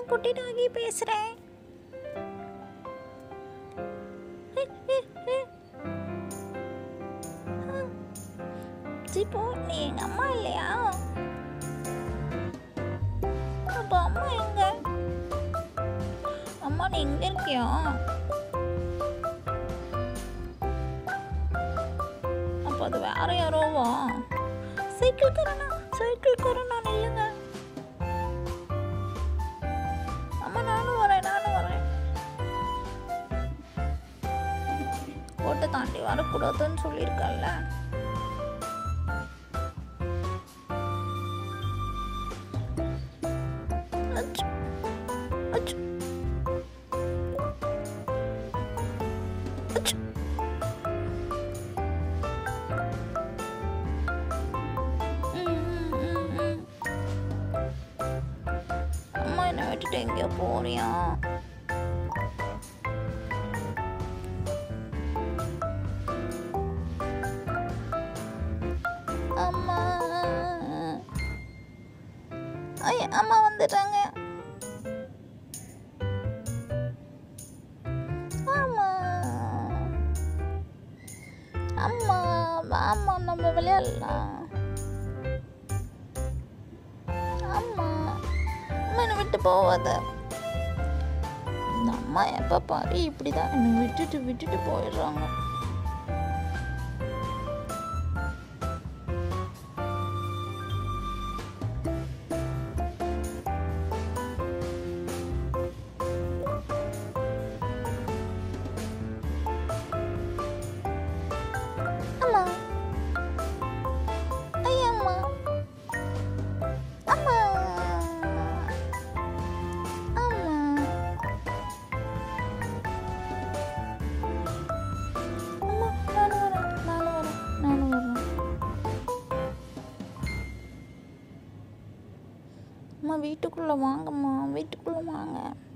குட்டி டாகி பேசுறேன் ஜிப்போ நீ எங்க அம்மா இல்லையா அப்ப அம்மா எங்க அம்மா நீ எங்க இருக்கியா அப்ப அது வேற யாரோவா சைக்கிள் காரனா சைக்கிள் காரனா இல்லைங்க அம்மா நானும் வரேன் நானும் வரேன் கோட்டை தாண்டி வரக்கூடாதுன்னு சொல்லியிருக்கல்ல அச்சு. அச்சு. அச்சு. ம், ம், ம், ம். அம்மா என்னை விட்டுட்டு எங்கேயோ போறியா அம்மா ஐய அம்மா வந்துட்டாங்க ஆமா அம்மா வாம்மா நம்ம விளையாடலாம் அம்மா அம்மா என்னை விட்டு போவாத இந்த அம்மா எப்போ பாரு இப்படி தான் என்னை விட்டுட்டு விட்டுட்டு போயிடுறாங்க அம்மா ஐயா அம்மா அம்மா அம்மா அம்மா நானும் வரேன் நானும் வரேன் நானும் வரேன் அம்மா வீட்டுக்குள்ளே வாங்கம்மா வீட்டுக்குள்ளே வாங்க